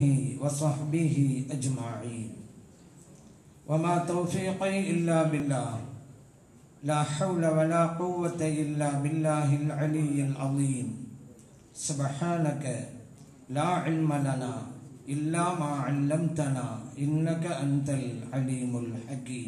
وصحبه أجمعين وما توفيقي إلا بالله لا حول ولا قوة إلا بالله العلي العظيم سبحانك لا علم لنا إلا ما علمتنا إنك أنت العليم الحكيم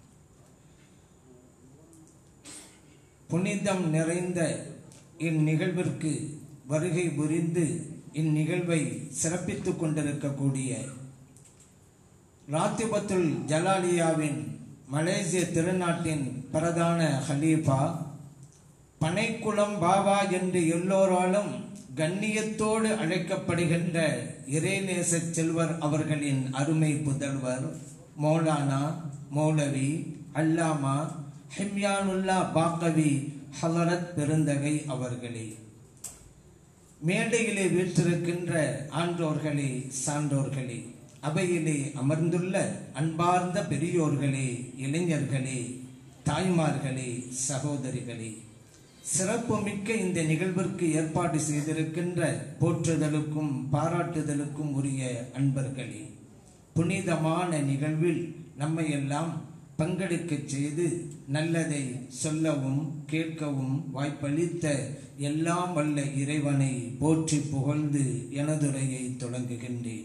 புனிதம் நிறைந்த இந்நிகழ்விற்கு வருகை புரிந்து இந்நிகழ்வை சிறப்பித்துக் கொண்டிருக்கக்கூடிய ராத்திபத்துல் ஜலாலியாவின் மலேசிய திருநாட்டின் பிரதான ஹலீஃபா பனைக்குளம் பாபா என்று எல்லோராலும் கண்ணியத்தோடு அழைக்கப்படுகின்ற இறைநேச செல்வர் அவர்களின் அருமை புதல்வர் மௌலானா மௌலவி அல்லாமா ஹிம்யானுல்லா பாக்கவி ஹலரத் பெருந்தகை அவர்களே மேடையிலே வீற்றிருக்கின்ற ஆன்றோர்களே சான்றோர்களே அவையிலே அமர்ந்துள்ள அன்பார்ந்த பெரியோர்களே இளைஞர்களே தாய்மார்களே சகோதரிகளே சிறப்புமிக்க இந்த நிகழ்விற்கு ஏற்பாடு செய்திருக்கின்ற போற்றுதலுக்கும் பாராட்டுதலுக்கும் உரிய அன்பர்களே புனிதமான நிகழ்வில் நம்மை எல்லாம் பங்கெடுக்க செய்து நல்லதை சொல்லவும் கேட்கவும் வாய்ப்பளித்த எல்லாம் வல்ல இறைவனை போற்றி புகழ்ந்து எனதுரையை தொடங்குகின்றேன்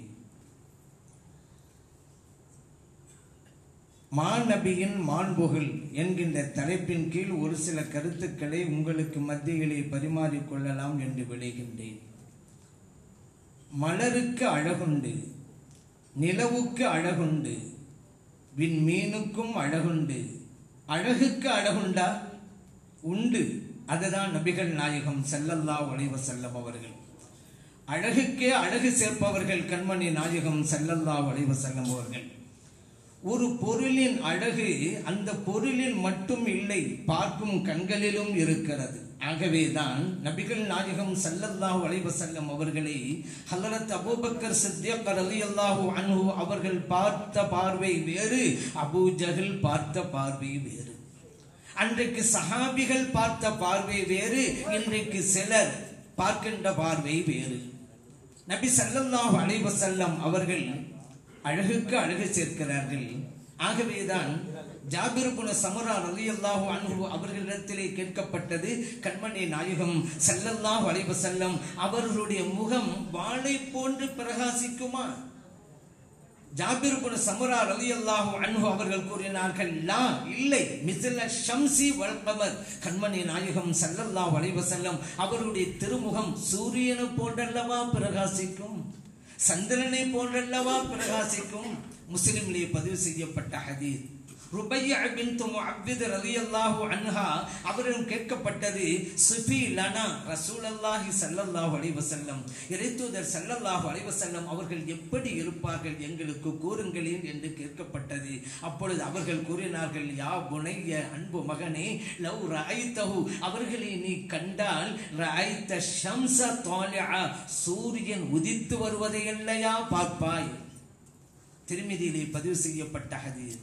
மாநபியின் மாண்புகள் என்கின்ற தலைப்பின் கீழ் ஒரு சில கருத்துக்களை உங்களுக்கு மத்தியிலே பரிமாறிக்கொள்ளலாம் என்று விளைகின்றேன் மலருக்கு அழகுண்டு நிலவுக்கு அழகுண்டு விண்மீனுக்கும் அழகுண்டு அழகுக்கு அழகுண்டா உண்டு அதுதான் நபிகள் நாயகம் செல்லல்லா ஒளிவ செல்லம் அவர்கள் அழகுக்கே அழகு சேர்ப்பவர்கள் கண்மணி நாயகம் செல்லல்லா ஒளிவ செல்லம் அவர்கள் ஒரு பொருளின் அழகு அந்த பொருளில் மட்டும் இல்லை பார்க்கும் கண்களிலும் இருக்கிறது ஆகவேதான் நபிகள் நாயகம் சல்லல்லாஹு அலைவ செல்லம் அவர்களை ஹலரத் அபூபக்கர் சித்தியக்கர் அலி அல்லாஹு அன்ஹு அவர்கள் பார்த்த பார்வை வேறு அபூ ஜஹல் பார்த்த பார்வை வேறு அன்றைக்கு சஹாபிகள் பார்த்த பார்வை வேறு இன்றைக்கு சிலர் பார்க்கின்ற பார்வை வேறு நபி சல்லல்லாஹு அலைவ செல்லம் அவர்கள் அழகுக்கு அழகு சேர்க்கிறார்கள் ஆகவேதான் ஜாபிர்புன சமரா ரலியல்லாஹு அன்ஹு அவர்களிடத்திலே கேட்கப்பட்டது கண்மணி நாயகம் சல்லல்லாஹு அலைஹி வஸல்லம் அவர்களுடைய முகம் வாளை போன்று பிரகாசிக்குமா ஜாபிர்புன சமரா ரலியல்லாஹு அன்ஹு அவர்கள் கூறினார்கள் லா இல்லை மிஸ்ல ஷம்சி வல் கமர் கண்மணி நாயகம் சல்லல்லாஹு அலைஹி வஸல்லம் அவருடைய திருமுகம் சூரியனை போன்றல்லவா பிரகாசிக்கும் சந்திரனை போன்றல்லவா பிரகாசிக்கும் முஸ்லிம்லே பதிவு செய்யப்பட்ட ஹதீஸ் ருபையா பின்து முஅவ்வித் ரலியல்லாஹு அன்ஹா அவரிடம் கேட்கப்பட்டது சுஃபி லனா ரசூலல்லாஹி ஸல்லல்லாஹு அலைஹி வஸல்லம் இறைத்தூதர் ஸல்லல்லாஹு அலைஹி வஸல்லம் அவர்கள் எப்படி இருப்பார்கள் எங்களுக்கு கூறுங்களேன் என்று கேட்கப்பட்டது அப்பொழுது அவர்கள் கூறினார்கள் யா புனைய அன்பு மகனே லவ் ரஐத்தஹு அவர்களை நீ கண்டால் ரஐத்த ஷம்ஸ தாலிஆ சூரியன் உதித்து வருவதை இல்லையா பார்ப்பாய் திருமதியிலே பதிவு செய்யப்பட்ட ஹதீஸ்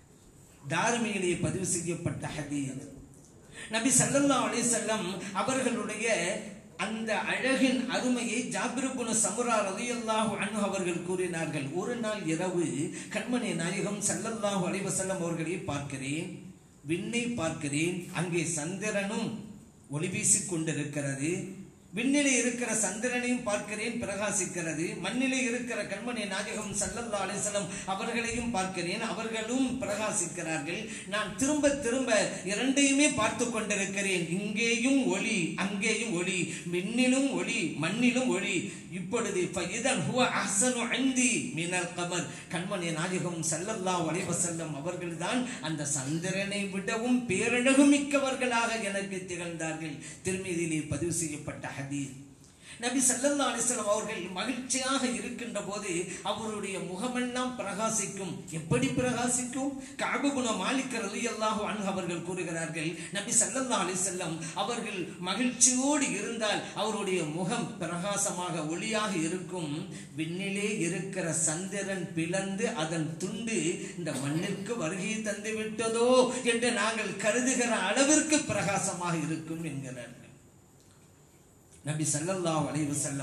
தார்மியிலே பதிவு செய்யப்பட்ட ஹதீஸ் நபி சல்லல்லாஹு அலைஹி வஸல்லம் அவர்களுடைய அந்த அழகின் அருமையை ஜாபிருபுன சமுரா ரலியல்லாஹு அன்ஹு அவர்கள் கூறினார்கள் ஒரு நாள் இரவு கண்மணி நாயகம் சல்லல்லாஹு அலைஹி வஸல்லம் அவர்களை பார்க்கிறேன் விண்ணை பார்க்கிறேன் அங்கே சந்திரனும் ஒளி வீசிக் கொண்டிருக்கிறது விண்ணிலே இருக்கிற சந்திரனையும் பார்க்கிறேன் பிரகாசிக்கிறது மண்ணிலே இருக்கிற கண்மணி நாயகம் சல்லல்லா அலிசலம் அவர்களையும் பார்க்கிறேன் அவர்களும் பிரகாசிக்கிறார்கள் நான் திரும்ப திரும்ப இரண்டையுமே பார்த்து கொண்டிருக்கிறேன் இங்கேயும் ஒளி அங்கேயும் ஒளி விண்ணிலும் ஒளி மண்ணிலும் ஒளி இப்பொழுது இதன் ஹுவ அஹ்சனு அந்தி மினல் கமர் கண்மணி நாயகம் சல்லல்லா அலைவசல்லம் அவர்கள்தான் அந்த சந்திரனை விடவும் பேரழகு மிக்கவர்களாக எனக்கு திகழ்ந்தார்கள் திருமதியிலே பதிவு செய்யப்பட்ட ஹதீஸ் நபி சல்லல்லா அலிஸ்லாம் அவர்கள் மகிழ்ச்சியாக இருக்கின்ற போது அவருடைய முகமெல்லாம் பிரகாசிக்கும் எப்படி பிரகாசிக்கும் காபுகுண மாலிக்க ரலியல்லாஹு அன்ஹு அவர்கள் கூறுகிறார்கள் நபி சல்லல்லா அலிசல்லம் அவர்கள் மகிழ்ச்சியோடு இருந்தால் அவருடைய முகம் பிரகாசமாக ஒளியாக இருக்கும் விண்ணிலே இருக்கிற சந்திரன் பிளந்து அதன் துண்டு இந்த மண்ணிற்கு வருகை தந்து விட்டதோ என்று நாங்கள் கருதுகிற அளவிற்கு பிரகாசமாக இருக்கும் என்கிறார்கள் நபி ஸல்லல்லாஹு அலைஹி வஸல்லம்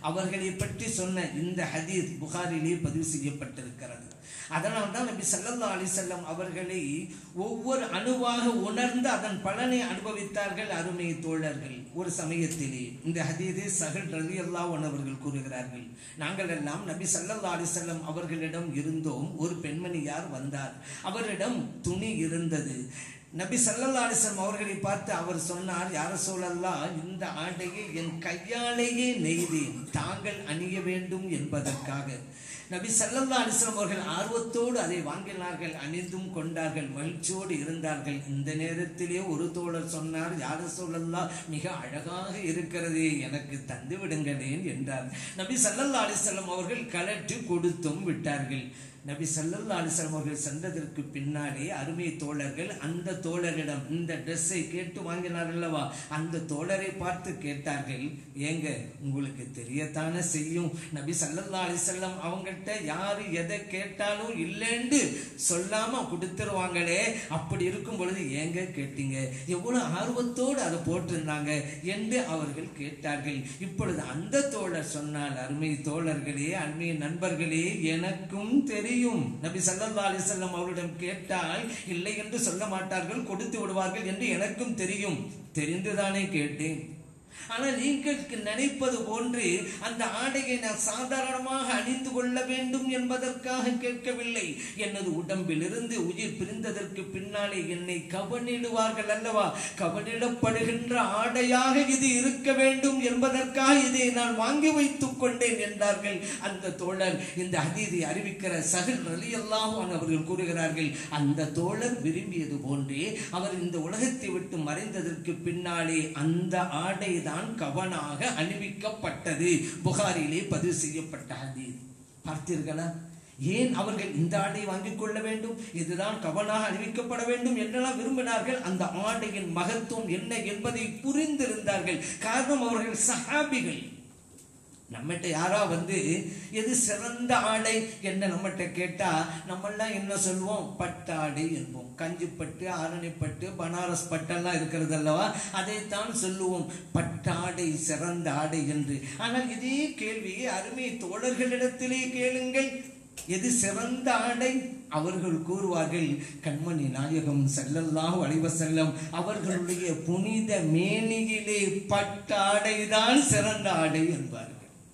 அவர்களை பற்றி சொன்ன இந்த ஹதீஸ் புகாரிலே பதிவு செய்யப்பட்டிருக்கிறது அதனால் தான் நபி சல்லல்லா அலிசல்லம் அவர்களை ஒவ்வொரு அணுவாக உணர்ந்து அதன் பலனை அனுபவித்தார்கள் அருமை தோழர்கள் ஒரு சமயத்திலே இந்த ஹதீதே சகல் ரலி அல்லாஹ் அவர்கள் கூறுகிறார்கள் நாங்கள் எல்லாம் நபி சல்லல்லா அலிசல்லம் அவர்களிடம் இருந்தோம் ஒரு பெண்மணியார் வந்தார் அவரிடம் துணி இருந்தது நபி சல்லல்லா அலிஸ்லாம் அவர்களை பார்த்து அவர் சொன்னார் யார சொல்லலாம் இந்த ஆடையை என் கையாலேயே நெய்தேன் தாங்கள் அணிய வேண்டும் என்பதற்காக நபி சல்லல்லா அலிஸ்லாம் அவர்கள் ஆர்வத்தோடு அதை வாங்கினார்கள் அணிந்தும் கொண்டார்கள் மகிழ்ச்சியோடு இருந்தார்கள் இந்த நேரத்திலே ஒரு தோழர் சொன்னார் யார சொல்லலாம் மிக அழகாக இருக்கிறதே எனக்கு தந்து விடுங்களேன் என்றார் நபி சல்லல்லா அலிஸ்லாம் அவர்கள் கலற்றி கொடுத்தும் விட்டார்கள் நபி சல்லல்லா அலிஸ்லாம் அவர்கள் சென்றதற்கு பின்னாலே அருமை தோழர்கள் அந்த தோழரிடம் இந்த ட்ரெஸ்ஸை கேட்டு வாங்கினார் அல்லவா அந்த தோழரை பார்த்து கேட்டார்கள் ஏங்க உங்களுக்கு தெரியத்தானே செய்யும் நபி சல்லல்லா அலிசல்லம் அவங்கள்ட்ட யாரு எதை கேட்டாலும் இல்லைன்னு சொல்லாம கொடுத்துருவாங்களே அப்படி இருக்கும் பொழுது ஏங்க கேட்டீங்க எவ்வளவு ஆர்வத்தோடு அதை போட்டிருந்தாங்க என்று அவர்கள் கேட்டார்கள் இப்பொழுது அந்த தோழர் சொன்னால் அருமை தோழர்களே அருமை நண்பர்களே எனக்கும் தெரியும் நபி சல்லல்லா அலிசல்லம் அவரிடம் கேட்டால் இல்லை என்று சொல்ல மாட்டார்கள் கொடுத்து விடுவார்கள் என்று எனக்கும் தெரியும் தெரிந்துதானே கேட்டேன் ஆனால் நீங்கள் நினைப்பது போன்று அந்த ஆடையை நான் சாதாரணமாக அணிந்து கொள்ள வேண்டும் என்பதற்காக கேட்கவில்லை எனது உடம்பிலிருந்து உயிர் பிரிந்ததற்கு பின்னாலே என்னை கவனிடுவார்கள் அல்லவா கவனிடப்படுகின்ற ஆடையாக இது இருக்க வேண்டும் என்பதற்காக இதை நான் வாங்கி வைத்துக் கொண்டேன் என்றார்கள் அந்த தோழர் இந்த அதீதி அறிவிக்கிற சகல் ரலியல்லாஹு அவர்கள் கூறுகிறார்கள் அந்த தோழர் விரும்பியது போன்றே அவர் இந்த உலகத்தை விட்டு மறைந்ததற்கு பின்னாலே அந்த ஆடை தான் கவனாக அணிவிக்கப்பட்டது புகாரிலே பதிவு செய்யப்பட்ட ஹதீஸ் பார்த்தீர்களா ஏன் அவர்கள் இந்த ஆடை வாங்கிக் கொள்ள வேண்டும் இதுதான் கவனாக அணிவிக்கப்பட வேண்டும் என்றெல்லாம் விரும்பினார்கள் அந்த ஆடையின் மகத்துவம் என்ன என்பதை புரிந்திருந்தார்கள் காரணம் அவர்கள் சஹாபிகள் நம்மகிட்ட யாரா வந்து எது சிறந்த ஆடை என்ன நம்மகிட்ட கேட்டா நம்மெல்லாம் என்ன சொல்லுவோம் பட்டாடை என்போம் கஞ்சிப்பட்டு ஆரணிப்பட்டு பனாரஸ் பட்டெல்லாம் இருக்கிறது அல்லவா அதைத்தான் சொல்லுவோம் பட்டாடை சிறந்த ஆடை என்று ஆனால் இதே கேள்வியை அருமை தோழர்களிடத்திலே கேளுங்கள் எது சிறந்த ஆடை அவர்கள் கூறுவார்கள் கண்மணி நாயகம் செல்லல்லாஹு அலைவசல்லம் அவர்களுடைய புனித மேனியிலே பட்டாடைதான் சிறந்த ஆடை என்பார்கள்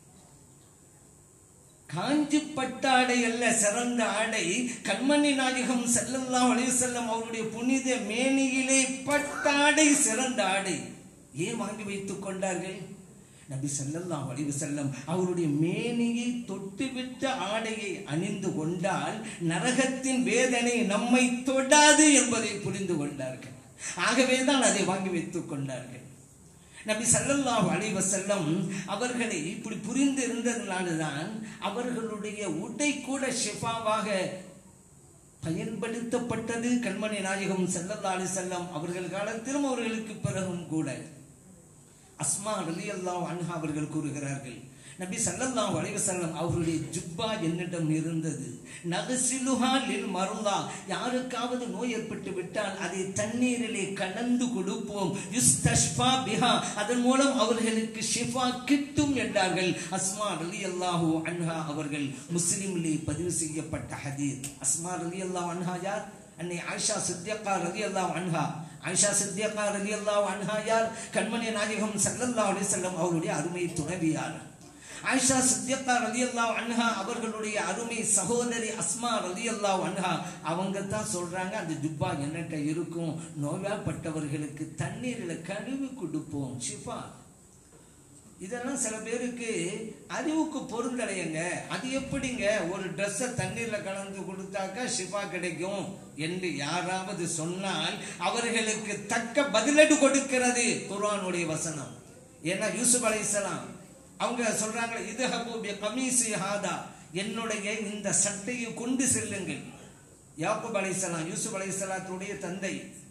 காஞ்சி பட்டாடை அல்ல சிறந்த ஆடை கண்மணி நாயகம் செல்லல்லாம் அலைவசல்லம் அவருடைய புனித மேனியிலே பட்டாடை சிறந்த ஆடை ஏன் வாங்கி வைத்துக் கொண்டார்கள் நபி ஸல்லல்லாஹு அலைஹி வஸல்லம் அவருடைய மேனியை தொட்டுவிட்ட ஆடையை அணிந்து கொண்டால் நரகத்தின் வேதனை நம்மை தொடாது என்பதை புரிந்து கொண்டார்கள் ஆகவே தான் அதை வாங்கி வைத்துக் கொண்டார்கள் நபி ஸல்லல்லாஹு அலைஹி வஸல்லம் அவர்களை இப்படி புரிந்து இருந்ததுனால்தான் அவர்களுடைய உடை கூட ஷிஃபாவாக பயன்படுத்தப்பட்டது கண்மணி நாயகம் ஸல்லல்லாஹு அலைஹி வஸல்லம் அவர்கள் காலத்திலும் அவர்களுக்கு பிறகும் கூட அஸ்மா ரலியல்லாஹு அன்ஹா அவர்கள் கூறுகிறார்கள் நபி ஸல்லல்லாஹு அலைஹி வஸல்லம் அவருடைய ஜுப்பா என்னிடம் இருந்தது நகசிலுஹா லில் மருந்தா யாருக்காவது நோய் ஏற்பட்டு விட்டால் அதை தண்ணீரிலே கலந்து கொடுப்போம் யுஸ்தஷ்பா பிஹா அதன் மூலம் அவர்களுக்கு ஷிஃபா கிட்டும் என்றார்கள் அஸ்மா ரலியல்லாஹு அன்ஹா அவர்கள் முஸ்லிமிலே பதிவு செய்யப்பட்ட ஹதீஸ் அஸ்மா ரலியல்லாஹு அன்ஹா யார் அன்னை ஆயிஷா சித்தியக்கா ரலியல்லாஹு அன்ஹா ஆயிஷா சித்தியக்கா ரலியல்லாஹு அன்ஹா யார் கண்மணி நாயகம் ஸல்லல்லாஹு அலைஹி வஸல்லம் அவருடைய அருமை துணைவியார் ஆயிஷா சித்தியக்கா ரலியல்லாஹு அன்ஹா அவர்களுடைய அருமை சகோதரி அஸ்மா ரலியல்லாஹு அன்ஹா அவங்க தான் சொல்றாங்க அந்த ஜுப்பா என்னட்ட இருக்கும் நோய்வாய்ப்பட்டவர்களுக்கு தண்ணீரில் கழுவி கொடுப்போம் ஷிஃபா இதெல்லாம் சில பேருக்கு அறிவுக்கு பொருந்தடையங்க அது எப்படிங்க ஒரு ட்ரெஸ்ஸை தண்ணீர்ல கலந்து கொடுத்தாக்கா ஷிஃபா கிடைக்கும் என்று யாராவது சொன்னால் அவர்களுக்கு தக்க பதிலடி கொடுக்கிறது குர்ஆனுடைய வசனம் ஏன்னா யூசுப் அலைஹிஸ்ஸலாம் அவங்க சொல்றாங்க இது ஹபூபி கமீசி ஹாதா என்னுடைய இந்த சட்டையை கொண்டு செல்லுங்கள் யாக்கூப் அலைஹிஸ்ஸலாம் யூசுப் அலைஹிஸ்ஸலாத்துடைய தந்தை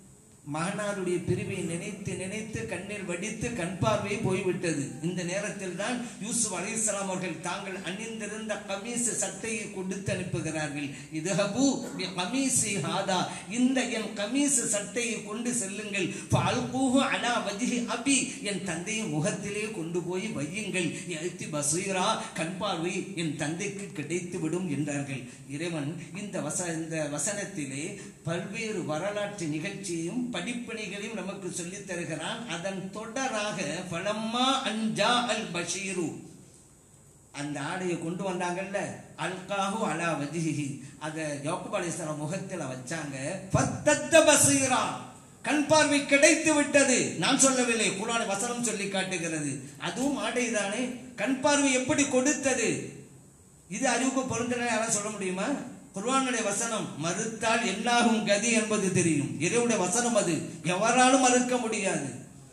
மகனாருடைய பிரிவை நினைத்து நினைத்து கண்ணீர் வடித்து கண் பார்வை போய்விட்டது இந்த நேரத்தில் தான் யூசுப் அலைஹிஸ்ஸலாம் அவர்கள் தாங்கள் அணிந்திருந்த கமீஸ் சட்டையை கொடுத்து அனுப்புகிறார்கள் இது ஹபு கமீசி ஹாதா இந்த என் கமீஸ் சட்டையை கொண்டு செல்லுங்கள் ஃபால்கூஹு அலா வஜ்ஹி அபி என் தந்தையின் முகத்திலே கொண்டு போய் வையுங்கள் எழுத்தி பசீரா கண் பார்வை என் தந்தைக்கு கிடைத்து விடும் என்றார்கள் இறைவன் இந்த வச இந்த வசனத்திலே பல்வேறு வரலாற்று நிகழ்ச்சியையும் படிப்பணிகளையும் நமக்கு சொல்லித் தருகிறான் அதன் தொடராக பலம்மா அஞ்சா அல் பஷீரு அந்த ஆடையை கொண்டு வந்தாங்கல்ல அல்காஹு அலா வஜிஹி அதை யோகப் அலிஸ்லாம் முகத்தில் வச்சாங்க ஃபத்தத்த பசீரா கண் பார்வை கிடைத்து விட்டது நான் சொல்லவில்லை குரான் வசனம் சொல்லி காட்டுகிறது அதுவும் ஆடை தானே கண் பார்வை எப்படி கொடுத்தது இது அறிவுக்கு பொருந்தன யாராவது சொல்ல முடியுமா குர்ஆனுடைய வசனம் மறுத்தால் என்னாகும் கதி என்பது தெரியும் இறைவுடைய வசனம் அது எவராலும் மறுக்க முடியாது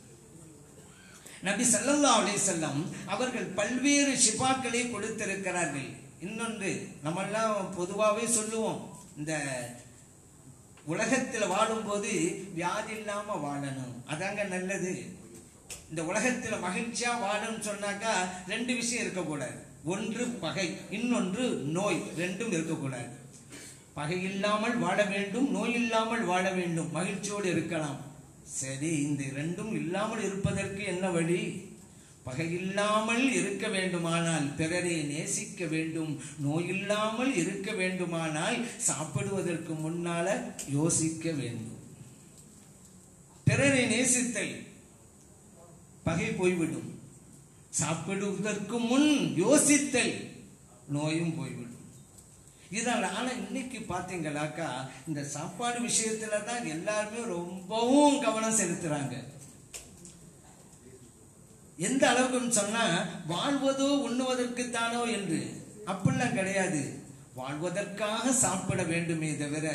நபி ஸல்லல்லாஹு அலைஹி வஸல்லம் அவர்கள் பல்வேறு ஷிஃபாக்களை கொடுத்திருக்கிறார்கள் இன்னொன்று நம்மெல்லாம் பொதுவாகவே சொல்லுவோம் இந்த உலகத்தில் வாழும்போது வியாதி இல்லாம வாழணும் அதாங்க நல்லது இந்த உலகத்தில் மகிழ்ச்சியா வாழணும்னு சொன்னாக்கா ரெண்டு விஷயம் இருக்கக்கூடாது ஒன்று பகை இன்னொன்று நோய் ரெண்டும் இருக்கக்கூடாது பகை இல்லாமல் வாழ வேண்டும் நோய் இல்லாமல் வாழ வேண்டும் மகிழ்ச்சியோடு இருக்கலாம் சரி இந்த ரெண்டும் இல்லாமல் இருப்பதற்கு என்ன வழி பகை இல்லாமல் இருக்க வேண்டுமானால் பிறரை நேசிக்க வேண்டும் நோய் இல்லாமல் இருக்க வேண்டுமானால் சாப்பிடுவதற்கு முன்னால யோசிக்க வேண்டும் பிறரை நேசித்தல் பகை போய்விடும் சாப்பிடுவதற்கு முன் யோசித்தல் நோயும் போய்விடும் இதால ஆனா இன்னைக்கு பாத்தீங்களாக்கா இந்த சாப்பாடு விஷயத்துல தான் எல்லாருமே ரொம்பவும் கவனம் செலுத்துறாங்க எந்த அளவுக்குன்னு சொன்னா வாழ்வதோ உண்ணுவதற்குத்தானோ என்று அப்படிலாம் கிடையாது வாழ்வதற்காக சாப்பிட வேண்டுமே தவிர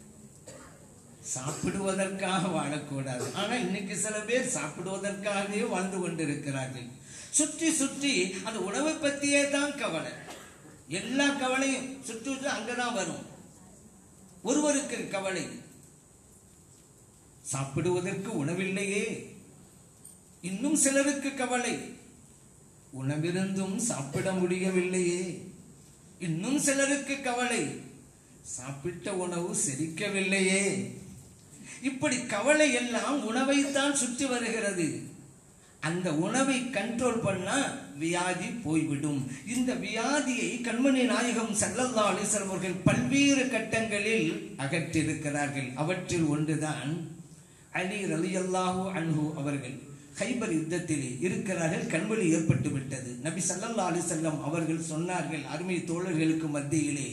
சாப்பிடுவதற்காக வாழக்கூடாது ஆனா இன்னைக்கு சில பேர் சாப்பிடுவதற்காகவே வாழ்ந்து கொண்டிருக்கிறார்கள் சுற்றி சுற்றி அந்த உணவை பத்தியே தான் கவலை எல்லா கவலையும் சுற்றி சுற்றி அங்கதான் வரும் ஒருவருக்கு கவலை சாப்பிடுவதற்கு உணவில்லையே இன்னும் சிலருக்கு கவலை உணவிருந்தும் சாப்பிட முடியவில்லையே இன்னும் சிலருக்கு கவலை சாப்பிட்ட உணவு செரிக்கவில்லையே இப்படி கவலை எல்லாம் உணவைத்தான் சுற்றி வருகிறது அந்த உணவை கண்ட்ரோல் பண்ணா வியாதி போய்விடும் இந்த வியாதியை கண்மணி நாயகம் சல்லல்லா அலிஸ்லாம் அவர்கள் பல்வேறு கட்டங்களில் அகற்றிருக்கிறார்கள் அவற்றில் ஒன்றுதான் அலி ரலியல்லாஹு அன்ஹு அவர்கள் ஹைபர் யுத்தத்திலே இருக்கிறார்கள் கண்வழி ஏற்பட்டு விட்டது நபி சல்லல்லா அலிசல்லம் அவர்கள் சொன்னார்கள் அருமை தோழர்களுக்கு மத்தியிலே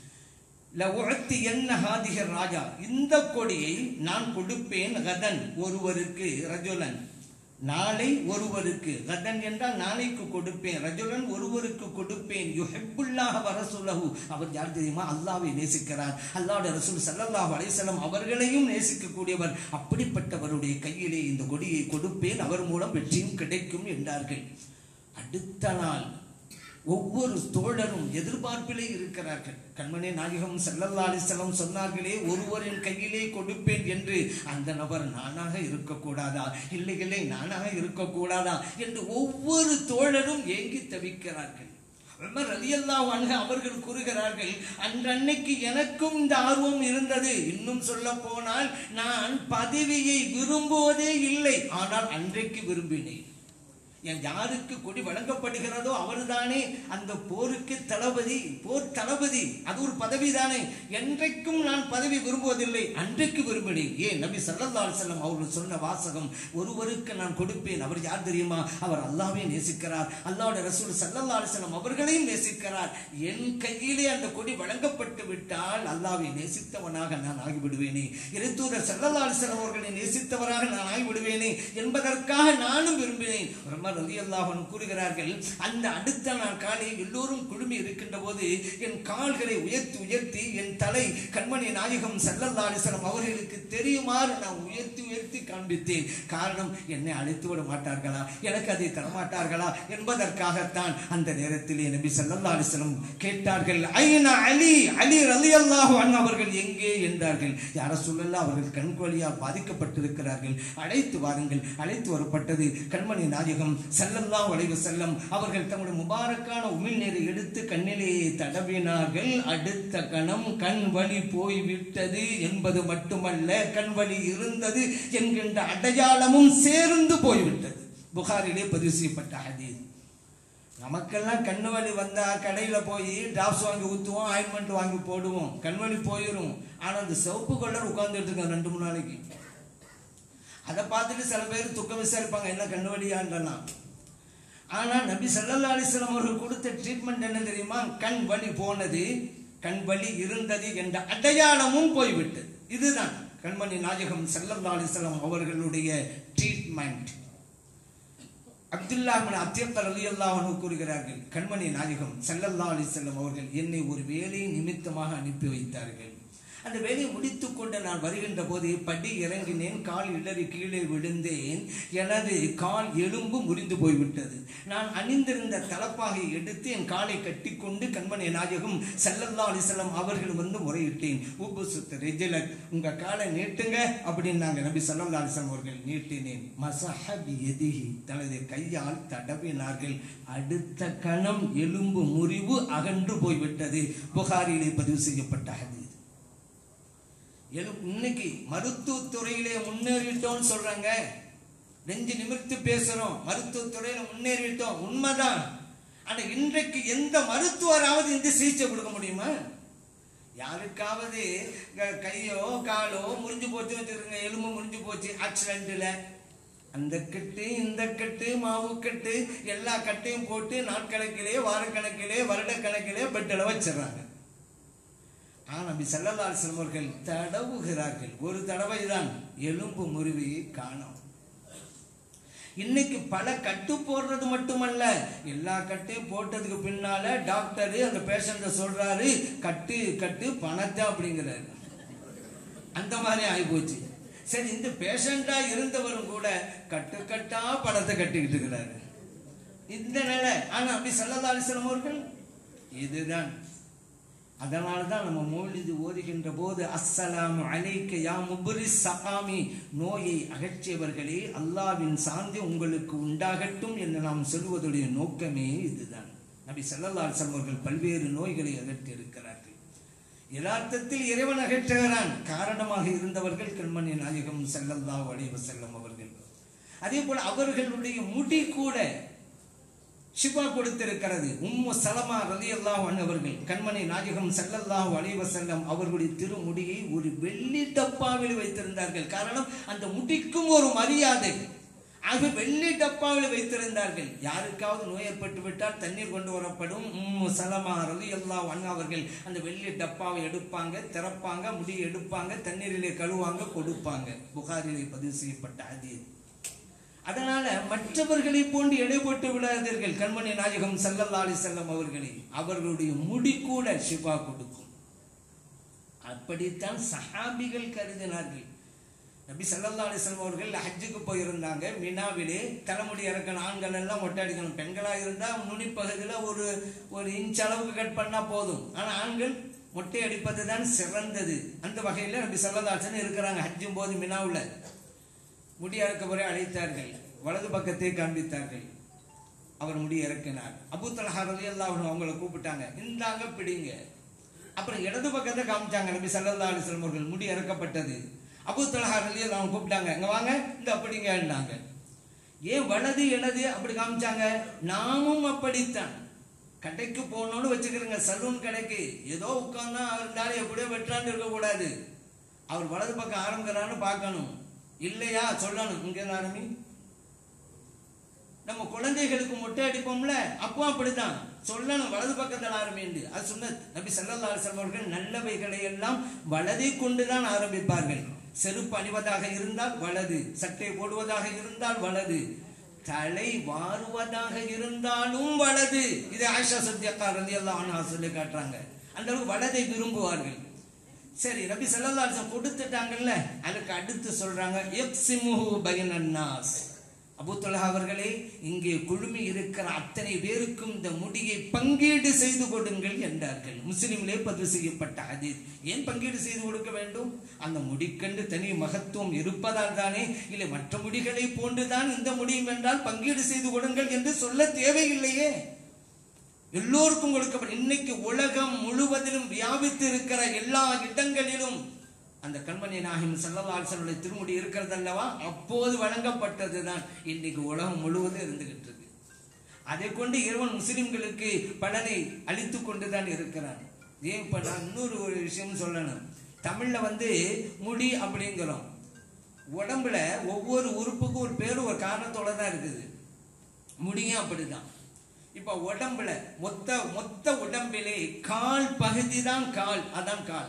லவுஅத்தி என்ன ஹாதிகர் ராஜா இந்த கொடியை நான் கொடுப்பேன் கதன் ஒருவருக்கு ரஜுலன் நாளை ஒருவருக்கு கதன் என்றால் நாளைக்கு கொடுப்பேன் ரஜுலன் ஒருவருக்கு கொடுப்பேன் யுஹிப்புல்லாஹ வரசுலஹு அவர் யார் தெரியுமா அல்லாவை நேசிக்கிறார் அல்லாஹ்வுடைய ரசூல் ஸல்லல்லாஹு அலைஹி வஸல்லம் அவர்களையும் நேசிக்கக்கூடியவர் அப்படிப்பட்டவருடைய கையிலே இந்த கொடியை கொடுப்பேன் அவர் மூலம் வெற்றியும் கிடைக்கும் என்றார்கள் அடுத்த நாள் ஒவ்வொரு தோழரும் எதிர்பார்ப்பிலே இருக்கிறார்கள் கண்மணி நாயகம் ஸல்லல்லாஹு அலைஹி வஸல்லம் சொன்னார்களே ஒருவரின் கையிலே கொடுப்பேன் என்று அந்த நபர் நானாக இருக்கக்கூடாதா இல்லை இல்லை நானாக இருக்கக்கூடாதா என்று ஒவ்வொரு தோழரும் ஏங்கி தவிக்கிறார்கள் உமர் ரலியல்லாஹு அன்ஹு அவர்கள் கூறுகிறார்கள் அன்றன்னைக்கு எனக்கும் இந்த ஆர்வம் இருந்தது இன்னும் சொல்ல போனால் நான் பதவியை விரும்புவதே இல்லை ஆனால் அன்றைக்கு விரும்பினேன் என் யாருக்கு கொடி வழங்கப்படுகிறதோ அவர்தானே அந்த போருக்கு தளபதி போர் தளபதி அது ஒரு பதவி தானே என்றைக்கும் நான் பதவி விரும்புவதில்லை அன்றைக்கு விரும்பினேன் ஏன் நபி ஸல்லல்லாஹு அலைஹி வஸல்லம் அவர்கள் சொன்ன வாசகம் ஒருவருக்கு நான் கொடுப்பேன் அவர் யார் தெரியுமா அவர் அல்லாஹ்வை நேசிக்கிறார் அல்லாஹ்வுடைய ரசூல் ஸல்லல்லாஹு அலைஹி வஸல்லம் அவர்களையும் நேசிக்கிறார் என் கையிலே அந்த கொடி வழங்கப்பட்டு விட்டால் அல்லாஹ்வை நேசித்தவனாக நான் ஆகிவிடுவேனே இறைத்தூதர் ஸல்லல்லாஹு அலைஹி வஸல்லம் அவர்களை நேசித்தவராக நான் ஆகிவிடுவேனே என்பதற்காக நானும் விரும்பினேன் உமர் உமர் ரலியல்லாஹு அன்ஹு கூறுகிறார்கள் அந்த அடுத்த நாள் காலை எல்லோரும் குழுமி இருக்கின்ற போது என் கால்களை உயர்த்தி உயர்த்தி என் தலை கண்மணி நாயகம் ஸல்லல்லாஹு அலைஹி வஸல்லம் அவர்களுக்கு தெரியுமாறு நான் உயர்த்தி உயர்த்தி காண்பித்தேன் காரணம் என்னை அழைத்து விட மாட்டார்களா எனக்கு அதை தரமாட்டார்களா என்பதற்காகத்தான் அந்த நேரத்திலே நபி ஸல்லல்லாஹு அலைஹி வஸல்லம் கேட்டார்கள் ஐனா அலி அலி ரலியல்லாஹு அன்ஹு அவர்கள் எங்கே என்றார்கள் யார சொல்லலாம் அவர்கள் கண்கொலியால் பாதிக்கப்பட்டிருக்கிறார்கள் அழைத்து வாருங்கள் அழைத்து வரப்பட்டது கண்மணி நாயகம் ஸல்லல்லாஹு அலைஹி வஸல்லம் அவர்கள் தம்முடைய முபாரக்கான உமிழ்நீரை எடுத்து கண்ணிலே தடவினார்கள் அடுத்த கணம் கண் வலி போய்விட்டது என்பது மட்டுமல்ல கண் வலி இருந்தது என்கின்ற அடையாளமும் சேர்ந்து போய்விட்டது புகாரிலே பதிவு செய்யப்பட்ட ஹதீஸ் நமக்கெல்லாம் கண்ணு வலி வந்தா கடையில போய் டிராப்ஸ் வாங்கி ஊத்துவோம் ஆயின்மெண்ட் வாங்கி போடுவோம் கண் வலி போயிடும் ஆனா அந்த சிவப்பு கலர் உட்கார்ந்துட்டு இருக்கேன் ரெண்டு மூணு நாளைக்கு அதை பார்த்துட்டு சில பேர் துக்கம் விசாரிப்பாங்க என்ன கண்ணு வலியான்றலாம் ஆனா நபி ஸல்லல்லாஹு அலைஹி வஸல்லம் அவர்கள் கொடுத்த ட்ரீட்மெண்ட் என்ன தெரியுமா கண் வலி போனது கண் வலி இருந்தது என்ற அடையாளமும் போய்விட்டது இதுதான் கண்மணி நாயகம் ஸல்லல்லாஹு அலைஹி வஸல்லம் அவர்களுடைய ட்ரீட்மெண்ட் அப்துல்லா பின் அத்தியத்தர் அலி அல்லாஹ் கூறுகிறார்கள் கண்மணி நாயகம் ஸல்லல்லாஹு அலைஹி வஸல்லம் அவர்கள் என்னை ஒரு வேலை நிமித்தமாக அனுப்பி வைத்தார்கள் அந்த வேலையை முடித்துக் கொண்டு நான் வருகின்ற போது படி இறங்கினேன் கால் இடறி கீழே விழுந்தேன் எனது கால் எலும்பு முறிந்து போய்விட்டது நான் அணிந்திருந்த தலப்பாகை எடுத்து என் காலை கட்டிக்கொண்டு கண்மணி நாயகம் ஸல்லல்லாஹு அலைஹி வஸல்லம் அவர்கள் வந்து முறையிட்டேன் உப்பு சுத்த ரெஜிலக் உங்க காலை நீட்டுங்க அப்படின்னாங்க நபி ஸல்லல்லாஹு அலைஹி வஸல்லம் அவர்கள் நீட்டினேன் மசஹபி எதிஹி தனது கையால் தடவினார்கள் அடுத்த கணம் எலும்பு முறிவு அகன்று போய்விட்டது புகாரிலே பதிவு செய்யப்பட்ட ஹதீஸ் எலும் இன்னைக்கு மருத்துவத்துறையிலே முன்னேறிட்டோம்னு சொல்றாங்க நெஞ்சு நிமிர்த்து பேசுறோம் மருத்துவத்துறையில முன்னேறிட்டோம் உண்மைதான் ஆனா இன்றைக்கு எந்த மருத்துவராவது இந்த சிகிச்சை கொடுக்க முடியுமா யாருக்காவது க- கையோ காலோ முறிஞ்சு போச்சு வச்சுருங்க எலும்பு முறிஞ்சு போச்சு ஆக்சிடென்ட்ல அந்த கட்டு இந்த கட்டு மாவு கட்டு எல்லா கட்டையும் போட்டு நாட்கணக்கிலே வாரக்கணக்கிலே வருடக்கணக்கிலே பெட்டில் வச்சிடறாங்க ஆனா நபி ஸல்லல்லாஹு அலைஹி வஸல்லம் அவர்கள் தடவுகிறார்கள் ஒரு தடவை தான் எலும்பு முறிவி காணோம் இன்னைக்கு பல கட்டு போடுறது மட்டுமல்ல எல்லா கட்டையும் போட்டதுக்கு பின்னால டாக்டர் அந்த பேஷண்ட சொல்றாரு கட்டு கட்டு பணத்தை அப்படிங்கிறாரு அந்த மாதிரி ஆகிப்போச்சு சரி இந்த பேஷண்டா இருந்தவரும் கூட கட்டு கட்டா பணத்தை கட்டிக்கிட்டு இருக்கிறாரு இந்த நிலை ஆனா அப்படி ஸல்லல்லாஹு அலைஹி வஸல்லம் அவர்கள் இதுதான் அதனால தான் நம்ம மௌலிது ஓதுகின்ற போது அஸ்ஸலாமு அலைக்க யா முபரி சகாமி நோயை அகற்றியவர்களே அல்லாவின் சாந்தி உங்களுக்கு உண்டாகட்டும் என்று நாம் சொல்வதுடைய நோக்கமே இதுதான் நபி ஸல்லல்லாஹு அலைஹி வஸல்லம் அவர்கள் பல்வேறு நோய்களை அகற்றி இருக்கிறார்கள் யதார்த்தத்தில் இறைவன் அகற்றுகிறான் காரணமாக இருந்தவர்கள் கண்மணி நாயகம் ஸல்லல்லாஹு அலைஹி வஸல்லம் அவர்கள் அதே போல அவர்களுடைய முடி கூட ஷிபா கொடுத்திருக்கிறது உம்மு சலமா ரலியல்லாஹு அன்ஹு அவர்கள் கண்மணி நாயகம் ஸல்லல்லாஹு அலைஹி வஸல்லம் அவர்களுடைய திருமுடியை ஒரு வெள்ளி டப்பாவில் வைத்திருந்தார்கள் காரணம் அந்த முடிக்கும் ஒரு மரியாதை ஆக வெள்ளி டப்பாவில் வைத்திருந்தார்கள் யாருக்காவது நோய் ஏற்பட்டு விட்டால் தண்ணீர் கொண்டு வரப்படும் உம்மு சலமா ரலியல்லாஹு அன்ஹு அவர்கள் அந்த வெள்ளி டப்பாவை எடுப்பாங்க திறப்பாங்க முடி எடுப்பாங்க தண்ணீரிலே கழுவாங்க கொடுப்பாங்க புகாரிலே பதிவு செய்யப்பட்ட ஹதீஸ் அதனால மற்றவர்களை போன்று எடை போட்டு விடாதீர்கள் கண்மணி நாயகம் ஸல்லல்லாஹு அலைஹி வஸல்லம் அவர்களை அவர்களுடைய முடி கூட ஷிஃபா கொடுக்கும் அப்படித்தான் சஹாபிகள் கருதினார்கள் நபி ஸல்லல்லாஹு அலைஹி வஸல்லம் அவர்கள் ஹஜ்ஜுக்கு போயிருந்தாங்க மினாவிலே தலைமுடி இறக்கணும் ஆண்கள் எல்லாம் மொட்டை அடிக்கணும் பெண்களா இருந்தா நுனிப்பகுதியில ஒரு ஒரு இன்ச் அளவுக்கு கட் பண்ணா போதும் ஆனா ஆண்கள் மொட்டை அடிப்பது தான் சிறந்தது அந்த வகையில நபி ஸல்லல்லாஹு அலைஹி வஸல்லம் இருக்கிறாங்க ஹஜ்ஜும் போது மினாவுல முடி அறுக்கவரை அழைத்தார்கள் வலது பக்கத்தை காண்பித்தார்கள் அவர் முடி இறக்கினார் அபு தலஹா ரலியல்லாஹு அன்ஹு அவங்கள கூப்பிட்டாங்க இந்தாங்க பிடிங்க அப்புறம் இடது பக்கத்தை காமிச்சாங்க நபி ஸல்லல்லாஹு அலைஹி வஸல்லம் அவர்கள் முடி இறக்கப்பட்டது அபு தலஹா ரலியல்லாஹு அன்ஹு கூப்பிட்டாங்க இங்க வாங்க இந்த அப்படிங்கன்னாங்க ஏன் வலது இடது அப்படி காமிச்சாங்க நாமும் அப்படித்தான் கடைக்கு போகணும்னு வச்சுக்கிறேங்க சலூன் கடைக்கு ஏதோ உட்கார்ந்தா இருந்தாலும் எப்படியோ வெட்டான்னு இருக்கக்கூடாது அவர் வலது பக்கம் ஆரம்பிக்கிறான்னு பார்க்கணும் இல்லையா சொல்லணும் இங்க ஆரம்பி நம்ம குழந்தைகளுக்கு மொட்டை அடிப்போம்ல அப்போ அப்படித்தான் சொல்லணும் வலது பக்கத்தில் ஆரம்பிண்டு அது சொன்ன நபி ஸல்லல்லாஹு அலைஹி வஸல்லம் அவர்கள் நல்லவைகளை எல்லாம் வலதை கொண்டுதான் ஆரம்பிப்பார்கள் செருப்பு அணிவதாக இருந்தால் வலது சட்டை போடுவதாக இருந்தால் வலது தலை வாருவதாக இருந்தாலும் வலது இது ஆஷா சத்யக்கா ரதி எல்லாம் சொல்லி காட்டுறாங்க அந்த அளவுக்கு வலதை விரும்புவார்கள் சரி ரபி சல்லல்லாஹு கொடுத்துட்டாங்கல்ல அதுக்கு அடுத்து சொல்றாங்க யக்ஸிமுஹு பைனன்னாஸ் அபூ தொலஹா அவர்களே இங்கே குழுமி இருக்கிற அத்தனை பேருக்கும் இந்த முடியை பங்கீடு செய்து கொடுங்கள் என்றார்கள் முஸ்லிம்லே பதிவு செய்யப்பட்ட ஹதீஸ் ஏன் பங்கீடு செய்து கொடுக்க வேண்டும் அந்த முடிக்கண்டு தனி மகத்துவம் இருப்பதால் தானே இல்லை மற்ற முடிகளை போன்றுதான் இந்த முடியும் என்றால் பங்கீடு செய்து கொடுங்கள் என்று சொல்ல தேவையில்லையே எல்லோருக்கும் கொடுக்கப்படும் இன்னைக்கு உலகம் முழுவதிலும் வியாபித்து இருக்கிற எல்லா இடங்களிலும் அந்த கண்மணி நாயகம் சல்லல்லாசனுடைய திருமுடி இருக்கிறது அல்லவா அப்போது வழங்கப்பட்டது தான் இன்னைக்கு உலகம் முழுவதும் இருந்துகிட்டு இருக்கு அதை கொண்டு இறைவன் முஸ்லிம்களுக்கு பலனை அளித்து கொண்டு தான் இருக்கிறான் ஏன் இப்ப நான் இன்னொரு ஒரு விஷயம் சொல்லணும் தமிழ்ல வந்து முடி அப்படிங்கிறோம் உடம்புல ஒவ்வொரு உறுப்புக்கும் ஒரு பேரு ஒரு காரணத்தோட தான் இருக்குது முடியும் அப்படிதான் இப்ப உடம்புல மொத்த மொத்த உடம்பிலே கால் பகுதி தான் கால் அதான் கால்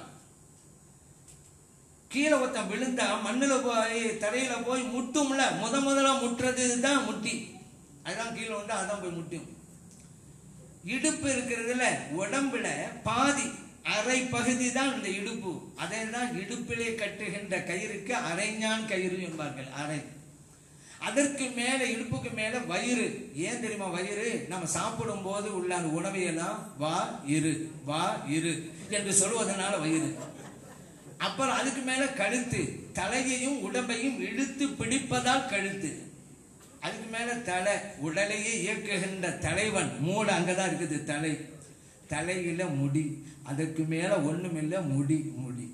கீழே ஒருத்தன் விழுந்தா மண்ணுல போய் தரையில போய் முட்டும்ல முத முதலா முட்டுறது தான் முட்டி அதுதான் கீழே வந்து அதான் போய் முட்டும் இடுப்பு இருக்கிறதுல உடம்புல பாதி அரை பகுதி தான் இந்த இடுப்பு அதை தான் இடுப்பிலே கட்டுகின்ற கயிறுக்கு அரைஞான் கயிறு என்பார்கள் அரை அதற்கு மேல இடுப்புக்கு மேல வயிறு ஏன் தெரியுமா வயிறு நம்ம சாப்பிடும் போது உள்ள அந்த உணவையெல்லாம் வா இரு வா இரு என்று சொல்வதனால வயிறு அப்புறம் அதுக்கு மேல கழுத்து தலையையும் உடம்பையும் இழுத்து பிடிப்பதால் கழுத்து அதுக்கு மேல தலை உடலையே இயக்குகின்ற தலைவன் மூளை அங்கதான் இருக்குது தலை தலையில முடி அதுக்கு மேல ஒண்ணுமில்ல முடி முடி